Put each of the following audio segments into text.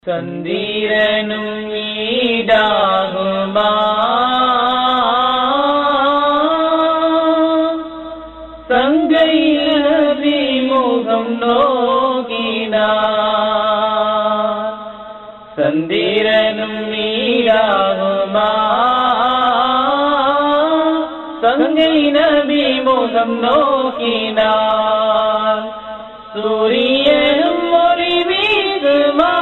சந்திரனும் ஈடாகுமா சங்கையில் விமுகம் நோக்கினார் சந்திரனும் ஈடாகுமா சங்கை நபி முகம் நோக்கினார் சூரியனும் ஒளி வீசுமா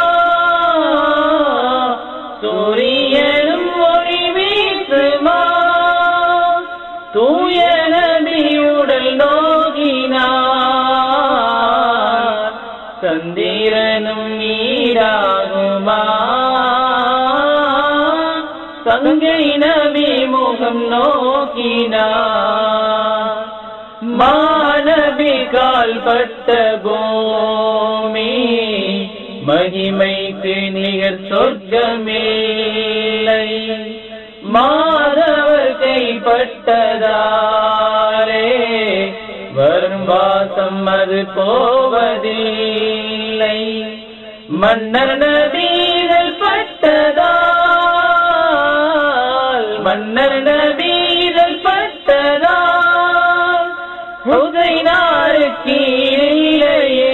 சூரியனும் ஒளி வீசுமா தூய நபி உடல் நோக்கினார் சந்திரனும் ஈடாகுமா சங்கை நபி முகம் நோக்கினார் மாணவி கால் பட்ட பூமி மகிமைக்கு நிகர் சொர்க்கமில்லை மாதவர் கைப்பட்டதாரே வரும் வாசம் அது போவதில்லை மன்னர் நதிகள் பட்டதால் மன்னர் நதிகள் பட்டதால் ஹுதைனாருக்கு இல்லையே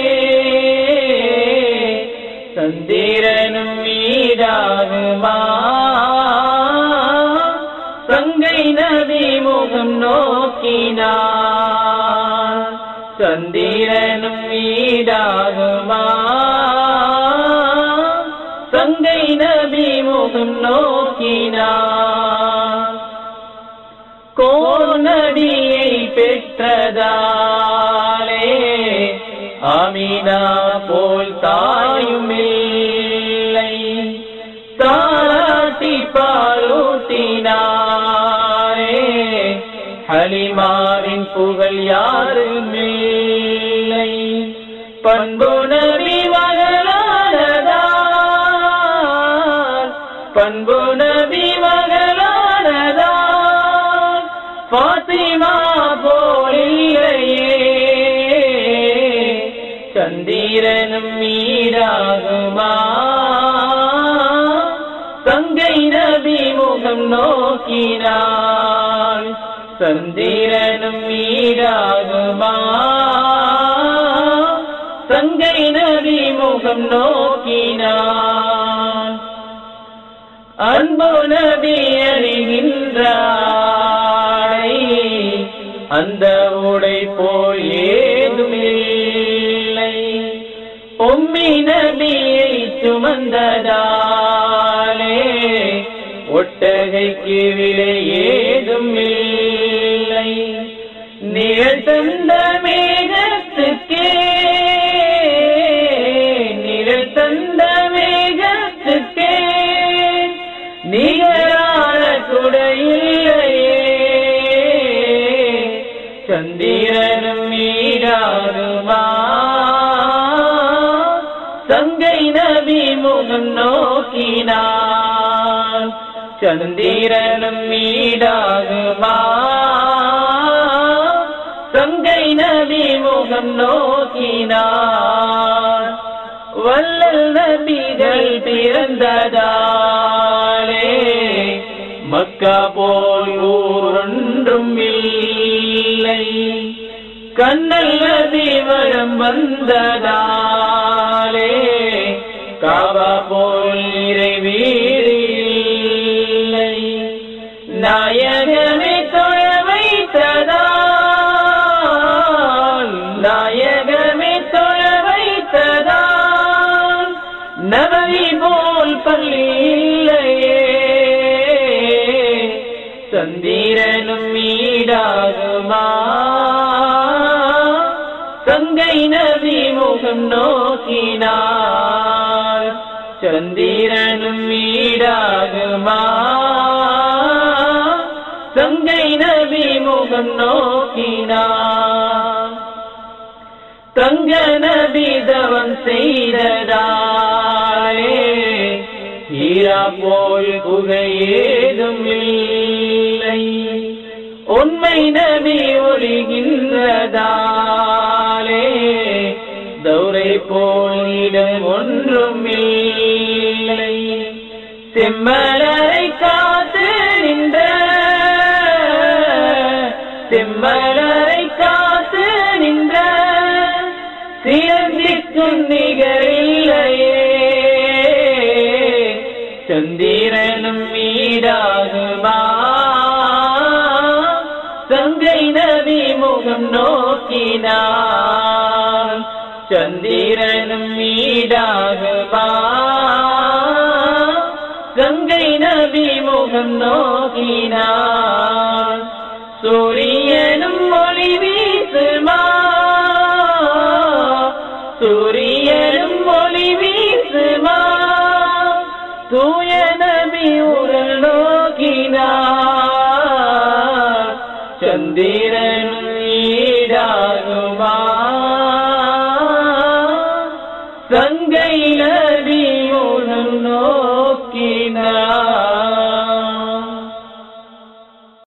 சந்திரனும் ஈடாகுமா சங்கை நதி முகம் நோக்கினார் சந்திரனும் ஈடாகுமா சங்கை நபி முகம் நோக்கினார் கோனடியை பெற்றதாலே அமினா போல் தாயுமில்லை தாராட்டி பாலூட்டினாரே ஹலிமாவின் புகழ் யாருமில்லை பண்பு நபி மகளானதால் பண்பு நபி மகளானதால் பாத்திமா போலில்லையே சந்திரனும் ஈடாகுமா சங்கை நபி முகம் நோக்கினாள் சந்திரனும் ஈடாகுமா சங்கை நபி முகம் நோக்கினாள் அன்பு நபி அறிகின்றாய் அந்த உடை போல் ஏதுமில்லை பொம்மி நபியை சுமந்ததாலே ஒட்டகைக்கு விலை ஏதும் இல்லை நிழத்தந்த மேகத்துக்கே நிழத்தந்த மேகத்துக்கே நிகரான குடையில்லையே சந்திரனும் ஈடாகுமா சங்கை நபி முகம் நோக்கினார் சந்திரனும் ஈடாகுமா சங்கை நபி முகம் நோக்கினார் வல்லல் நபிகள் பிறந்ததாலே மக்கா போல் ஊரொன்றும் இல்லை கண்ணல் நபி வரம் வந்ததாலே காபா போல் இறை வீடு இல்லை நாயகமே தொழ வைத்ததால் நாயகமே தொழ வைத்ததால் நபவி போல் பள்ளி இல்லையே சந்திரனும் ஈடாகுமா சங்கை நபி முகம் நோக்கினார் சந்திரனும் ஈடாகுமா சங்கை நபி முகம் நோக்கினார் தங்க நபி தவம் செய்ததாலே ஈரா போல் குகை ஏதும் இல்லை உண்மை நபி ஒளிகின்றதாலே தௌரை போல் இடம் ஒன்றும் இல்லை செம்மலரை காத்து நின்ற செம்மலரை காத்து நின்ற சிலந்திக்கும் நிகரில்லையே சந்திரனும் ஈடாகுமா சங்கை நபி முகம் நோக்கினான் சந்திரனும் ஈடாகுமா கங்கை நபி முகம் நோக்கினான் சூரியனும் ஒளி வீசுமா சூரியனும் ஒளி வீசுமா தூய நபி உரல் நோக்கினான்